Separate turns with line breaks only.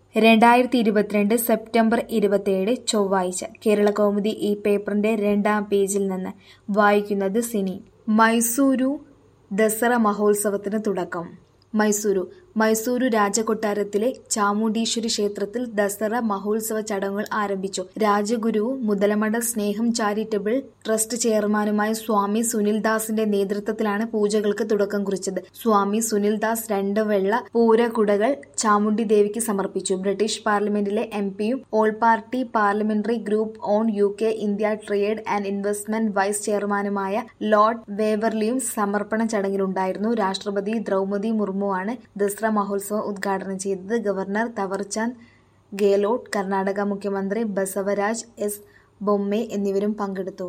രണ്ടായിരത്തി ഇരുപത്തിരണ്ട് സെപ്റ്റംബർ ഇരുപത്തിയേഴ് ചൊവ്വാഴ്ച കേരളകൗമുദി ഈ പേപ്പറിന്റെ രണ്ടാം പേജിൽ നിന്ന് വായിക്കുന്നത് സിനി മൈസൂരു ദസറ മഹോത്സവത്തിന് തുടക്കം മൈസൂരു മൈസൂരു രാജകൊട്ടാരത്തിലെ ചാമുണ്ടീശ്വരി ക്ഷേത്രത്തിൽ ദസറ മഹോത്സവ ചടങ്ങുകൾ ആരംഭിച്ചു രാജഗുരുവും മുതലമഠ സ്നേഹം ചാരിറ്റബിൾ ട്രസ്റ്റ് ചെയർമാനുമായ സ്വാമി സുനിൽദാസിന്റെ നേതൃത്വത്തിലാണ് പൂജകൾക്ക് തുടക്കം കുറിച്ചത് സ്വാമി സുനിൽദാസ് രണ്ട് വെള്ള പൂരകുടകൾ ചാമുണ്ഡി ദേവിക്ക് സമർപ്പിച്ചു ബ്രിട്ടീഷ് പാർലമെന്റിലെ എം പിയും all party parliamentary group on U K India trade and investment vice ചെയർമാനുമായ ലോർഡ് വേവർലിയും സമർപ്പണ ചടങ്ങിലുണ്ടായിരുന്നു രാഷ്ട്രപതി ദ്രൗപദി മുർമുവാണ് ദസറ മഹോത്സവം ഉദ്ഘാടനം ചെയ്തത് ഗവർണർ തവർചന്ദ് ഗെഹ്ലോട്ട് കർണാടക മുഖ്യമന്ത്രി ബസവരാജ് എസ് ബൊമ്മെ എന്നിവരും പങ്കെടുത്തു